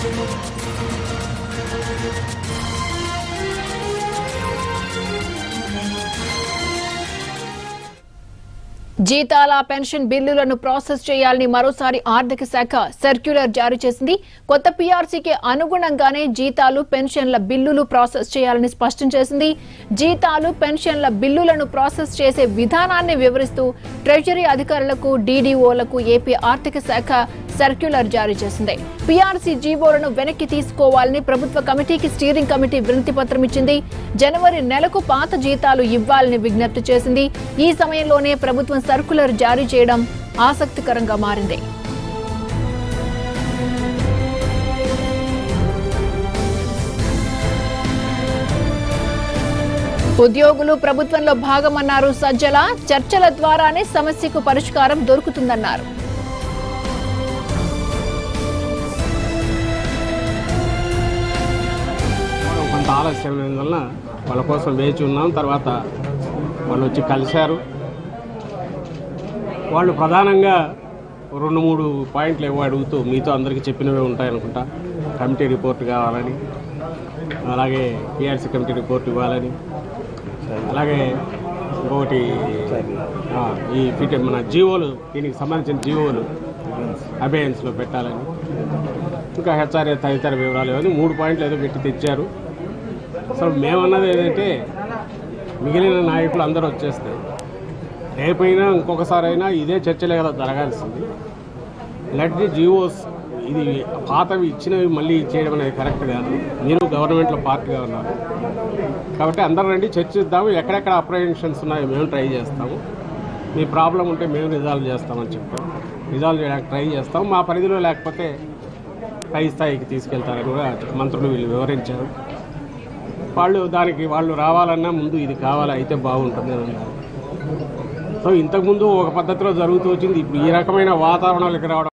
జీతాల పెన్షన్ బిల్లులను ప్రాసెస్ చేయాలని మరోసారి ఆర్థిక శాఖ సర్క్యులర్ జారీ చేసింది కొత్త పీఆర్సీకి అనుగుణంగానే జీతాలు పెన్షన్ల బిల్లులు ప్రాసెస్ చేయాలని స్పష్టం చేసింది జీతాలు పెన్షన్ల బిల్లులను ప్రాసెస్ చేసే విధానాన్ని వివరిస్తూ ట్రెజరీ అధికారులకు డీడీఓలకు ఏపీ ఆర్థిక శాఖ సర్క్యులర్ జారీ చేసింది పీఆర్సీ జీవోలను వెనక్కి తీసుకోవాలని ప్రభుత్వ కమిటీకి స్టీరింగ్ కమిటీ వినతి పత్రం ఇచ్చింది జనవరి నెలకు పాత జీతాలు ఇవ్వాలని విజ్ఞప్తి చేసింది ఈ సమయంలోనే ప్రభుత్వం సర్కులర్ జారీ చేయడం ఆసక్తికరంగా మారింది ఉద్యోగులు ప్రభుత్వంలో భాగమన్నారు సజ్జల చర్చల ద్వారానే సమస్యకు పరిష్కారం దొరుకుతుందన్నారు మనం కొంత ఆలస్యం వలన వాళ్ళ కోసం వేచి ఉన్నాం తర్వాత వాళ్ళు వచ్చి కలిశారు వాళ్ళు ప్రధానంగా రెండు మూడు పాయింట్లు ఏవో అడుగుతూ మీతో అందరికీ చెప్పినవే ఉంటాయనుకుంటా కమిటీ రిపోర్ట్ కావాలని అలాగే పిఆర్సీ కమిటీ రిపోర్ట్ ఇవ్వాలని అలాగే ఇంకొకటి ఆ, ఈ ఫిట్ మన జీవోలు దీనికి సంబంధించిన జీవోలు అబేయన్స్లో పెట్టాలని ఇంకా హెచ్ఆర్ఏ తదితర వివరాలు ఇవన్నీ మూడు పాయింట్లు ఏదో పెట్టి తెచ్చారు అసలు మేమన్నది ఏంటంటే మిగిలిన నాయకులు అందరూ వచ్చేస్తే రేపైనా ఇంకొకసారైనా ఇదే చర్చలే కదా జరగాల్సింది లెట్ ది జియోస్ ఇది పాతవి ఇచ్చినవి మళ్ళీ చేయడం అనేది కరెక్ట్ కాదు మీరు గవర్నమెంట్లో పార్టీగా ఉన్నారు కాబట్టి అందరం రండి చర్చిద్దాము ఎక్కడెక్కడ అప్రహెన్షన్స్ ఉన్నాయో మేము ట్రై చేస్తాము మీ ప్రాబ్లం ఉంటే మేము రిజాల్వ్ చేస్తామని చెప్పాం రిజాల్వ్ చేయడానికి ట్రై చేస్తాం మా పరిధిలో లేకపోతే పై స్థాయికి తీసుకెళ్తారని కూడా మంత్రులు వీళ్ళు వివరించారు వాళ్ళు దానికి వాళ్ళు రావాలన్నా ముందు ఇది కావాలి అయితే బాగుంటుంది అని అన్నారు సో ఇంతకుముందు ఒక పద్ధతిలో జరుగుతూ వచ్చింది ఇప్పుడు ఈ రకమైన వాతావరణాలకు రావడం